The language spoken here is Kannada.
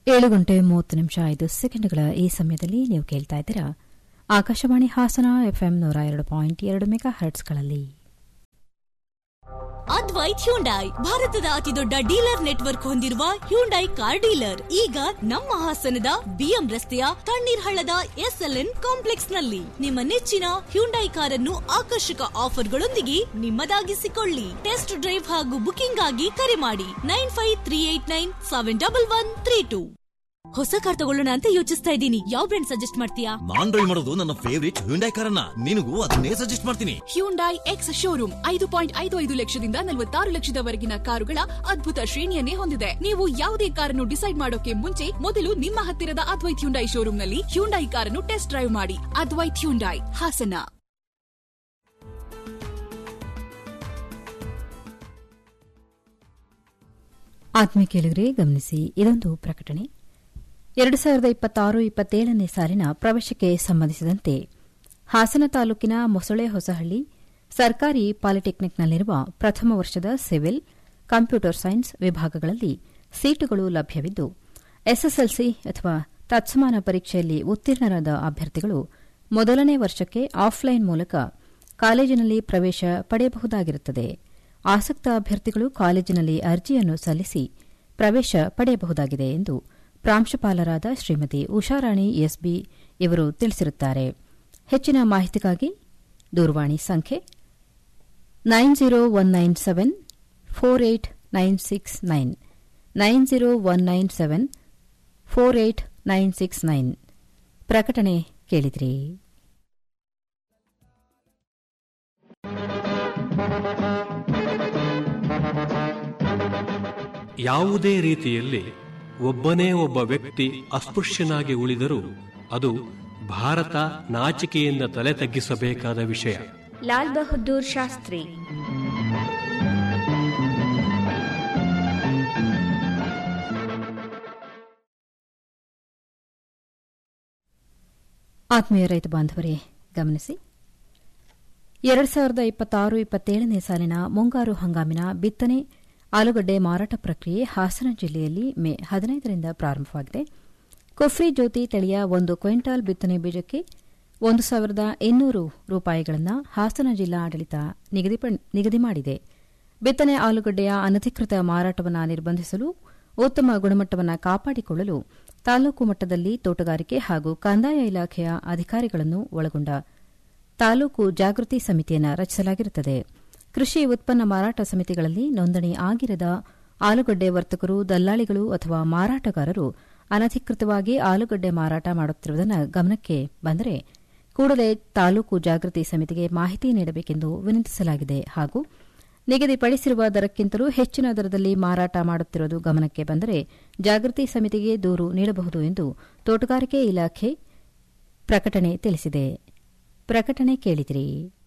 ಏಳು ಗಂಟೆ ಮೂವತ್ತು ನಿಮಿಷ ಐದು ಸೆಕೆಂಡ್ಗಳ ಈ ಸಮಯದಲ್ಲಿ ನೀವು ಕೇಳ್ತಾ ಇದ್ದೀರಾ ಆಕಾಶವಾಣಿ ಹಾಸನ ಎಫ್ಎಂ ನೂರ ಎರಡು ಪಾಯಿಂಟ್ ಎರಡು ಮೆಗಾ ಹರ್ಟ್ಸ್ಗಳಲ್ಲಿ ಅದ್ವೈತ್ ಹ್ಯುಂಡೈ ಭಾರತದ ಅತಿದೊಡ್ಡ ಡೀಲರ್ ನೆಟ್ವರ್ಕ್ ಹೊಂದಿರುವ ಹ್ಯುಂಡೈ ಕಾರ್ ಡೀಲರ್ ಈಗ ನಮ್ಮ ಹಾಸನದ ಬಿಎಂ ರಸ್ತೆಯ ತಣ್ಣೀರ್ ಹಳ್ಳದ ಎಸ್ಎಲ್ಎನ್ ಕಾಂಪ್ಲೆಕ್ಸ್ ನಲ್ಲಿ ನಿಮ್ಮ ನೆಚ್ಚಿನ ಹ್ಯುಂಡೈ ಕಾರನ್ನು ಆಕರ್ಷಕ ಆಫರ್ಗಳೊಂದಿಗೆ ನಿಮ್ಮದಾಗಿಸಿಕೊಳ್ಳಿ ಟೆಸ್ಟ್ ಡ್ರೈವ್ ಹಾಗೂ ಬುಕಿಂಗ್ ಆಗಿ ಕರೆ ಮಾಡಿ nine five three eight nine seven double one three two ಹೊಸ ಕಾರ್ ತಗೊಳ್ಳೋಣ ಅಂತ ಯೋಚಿಸ್ತಾ ಇದ್ದೀನಿ ಯಾವ ಬ್ರ್ಯಾಂಡ್ ಸಜೆಸ್ಟ್ ಮಾಡ್ತೀಯಾ ನಾನ್ ಡ್ರೈವ್ ಮಾಡೋದು ನನ್ನ ಫೇವರಿಟ್ ಹ್ಯುಂಡೈ ಕಾರನ್ನ ನಿನಗೂ ಅದನ್ನೇ ಸಜೆಸ್ಟ್ ಮಾಡ್ತೀನಿ ಹ್ಯುಂಡೈ ಎಕ್ಸ್ ಶೋರೂಮ್ ಐದು ಪಾಯಿಂಟ್ ಐದು ಐದು ಲಕ್ಷದಿಂದ ನಲವತ್ತಾರು ಲಕ್ಷದವರೆಗಿನ ಕಾರುಗಳ ಅದ್ಭುತ ಶ್ರೇಣಿಯನ್ನೇ ಹೊಂದಿದೆ ನೀವು ಯಾವುದೇ ಕಾರನ್ನು ಡಿಸೈಡ್ ಮಾಡೋಕೆ ಮುಂಚೆ ಮೊದಲು ನಿಮ್ಮ ಹತ್ತಿರದ ಅದ್ವೈತ್ ಹ್ಯುಂಡೈ ಶೋರೂಮ್ನಲ್ಲಿ ಹ್ಯುಂಡೈ ಕಾರನ್ನು ಟೆಸ್ಟ್ ಡ್ರೈವ್ ಮಾಡಿ ಅದ್ವೈತ್ ಹ್ಯುಂಡೈ ಹಾಸನ ಆತ್ಮೀಯ ಕೇಳಿಗರೆ ಗಮನಿಸಿ ಇದೊಂದು ಪ್ರಕಟಣೆ ಎರಡು ಸಾವಿರದ ಇಪ್ಪತ್ತಾರು ಇಪ್ಪತ್ತೇಳನೇ ಸಾಲಿನ ಪ್ರವೇಶಕ್ಕೆ ಸಂಬಂಧಿಸಿದಂತೆ ಹಾಸನ ತಾಲೂಕಿನ ಮೊಸಳೆ ಹೊಸಹಳ್ಳಿ ಸರ್ಕಾರಿ ಪಾಲಿಟೆಕ್ನಿಕ್ನಲ್ಲಿರುವ ಪ್ರಥಮ ವರ್ಷದ ಸಿವಿಲ್ ಕಂಪ್ಯೂಟರ್ ಸೈನ್ಸ್ ವಿಭಾಗಗಳಲ್ಲಿ ಸೀಟುಗಳು ಲಭ್ಯವಿದ್ದು ಎಸ್ಎಸ್ಎಲ್ಸಿ ಅಥವಾ ತತ್ಸಮಾನ ಪರೀಕ್ಷೆಯಲ್ಲಿ ಉತ್ತೀರ್ಣರಾದ ಅಭ್ಯರ್ಥಿಗಳು ಮೊದಲನೇ ವರ್ಷಕ್ಕೆ ಆಫ್ಲೈನ್ ಮೂಲಕ ಕಾಲೇಜಿನಲ್ಲಿ ಪ್ರವೇಶ ಪಡೆಯಬಹುದಾಗಿರುತ್ತದೆ ಆಸಕ್ತ ಅಭ್ಯರ್ಥಿಗಳು ಕಾಲೇಜಿನಲ್ಲಿ ಅರ್ಜಿಯನ್ನು ಸಲ್ಲಿಸಿ ಪ್ರವೇಶ ಪಡೆಯಬಹುದಾಗಿದೆ ಎಂದು ಪ್ರಾಂಶುಪಾಲರಾದ ಶ್ರೀಮತಿ ಉಷಾರಾಣಿ ಎಸ್ಬಿ ಇವರು ತಿಳಿಸಿರುತ್ತಾರೆ ಹೆಚ್ಚಿನ ಮಾಹಿತಿಗಾಗಿ ದೂರವಾಣಿ ಸಂಖ್ಯೆ nine zero one nine seven four eight nine six nine nine zero one nine seven four eight nine six nine ಪ್ರಕಟಣೆ ಕೇಳಿದ್ರಿ ಯಾವುದೇ ರೀತಿಯಲ್ಲಿ ಒಬ್ಬನೇ ಒಬ್ಬ ವ್ಯಕ್ತಿ ಅಸ್ಪೃಶ್ಯನಾಗಿ ಉಳಿದರೂ ಅದು ಭಾರತ ನಾಚಿಕೆಯಿಂದ ತಲೆ ತಗ್ಗಿಸಬೇಕಾದ ವಿಷಯ ಲಾಲ್ ಬಹದ್ದೂರ್ ಶಾಸ್ತ್ರಿ ಆತ್ಮೀಯ ರೈತ ಬಾಂಧವರೇ ಗಮನಿಸಿ ಎರಡು ಸಾವಿರದ ಇಪ್ಪತ್ತಾರು ಇಪ್ಪತ್ತೇಳನೇ ಸಾಲಿನ ಮುಂಗಾರು ಹಂಗಾಮಿನ ಬಿತ್ತನೆ ಆಲೂಗಡ್ಡೆ ಮಾರಾಟ ಪ್ರಕ್ರಿಯೆ ಹಾಸನ ಜಿಲ್ಲೆಯಲ್ಲಿ ಮೇ ಹದಿನೈದರಿಂದ ಪ್ರಾರಂಭವಾಗಿದೆ ಕೊಫ್ರಿ ಜ್ಯೋತಿ ತಳಿಯ ಒಂದು ಕ್ವಿಂಟಾಲ್ ಬಿತ್ತನೆ ಬೀಜಕ್ಕೆ ಒಂದು ಸಾವಿರದ ಇನ್ನೂರು ರೂಪಾಯಿಗಳನ್ನು ಹಾಸನ ಜಿಲ್ಲಾ ಆಡಳಿತ ನಿಗದಿ ಮಾಡಿದೆ ಬಿತ್ತನೆ ಆಲೂಗಡ್ಡೆಯ ಅನಧಿಕೃತ ಮಾರಾಟವನ್ನು ನಿರ್ಬಂಧಿಸಲು ಉತ್ತಮ ಗುಣಮಟ್ಟವನ್ನು ಕಾಪಾಡಿಕೊಳ್ಳಲು ತಾಲೂಕು ಮಟ್ಟದಲ್ಲಿ ತೋಟಗಾರಿಕೆ ಹಾಗೂ ಕಂದಾಯ ಇಲಾಖೆಯ ಅಧಿಕಾರಿಗಳನ್ನು ಒಳಗೊಂಡ ತಾಲೂಕು ಜಾಗೃತಿ ಸಮಿತಿಯನ್ನು ರಚಿಸಲಾಗಿರುತ್ತದೆ ಕೃಷಿ ಉತ್ಪನ್ನ ಮಾರಾಟ ಸಮಿತಿಗಳಲ್ಲಿ ನೋಂದಣಿ ಆಗಿರದ ಆಲೂಗಡ್ಡೆ ವರ್ತಕರು ದಲ್ಲಾಳಿಗಳು ಅಥವಾ ಮಾರಾಟಗಾರರು ಅನಧಿಕೃತವಾಗಿ ಆಲೂಗಡ್ಡೆ ಮಾರಾಟ ಮಾಡುತ್ತಿರುವುದನ್ನು ಗಮನಕ್ಕೆ ಬಂದರೆ ಕೂಡಲೇ ತಾಲೂಕು ಜಾಗೃತಿ ಸಮಿತಿಗೆ ಮಾಹಿತಿ ನೀಡಬೇಕೆಂದು ವಿನಂತಿಸಲಾಗಿದೆ ಹಾಗೂ ನಿಗದಿಪಡಿಸಿರುವ ದರಕ್ಕಿಂತಲೂ ಹೆಚ್ಚಿನ ದರದಲ್ಲಿ ಮಾರಾಟ ಮಾಡುತ್ತಿರುವುದು ಗಮನಕ್ಕೆ ಬಂದರೆ ಜಾಗೃತಿ ಸಮಿತಿಗೆ ದೂರು ನೀಡಬಹುದು ಎಂದು ತೋಟಗಾರಿಕೆ ಇಲಾಖೆ ಪ್ರಕಟಣೆ ತಿಳಿಸಿದೆ ಪ್ರಕಟಣೆ ಕೇಳಿದಿರಿ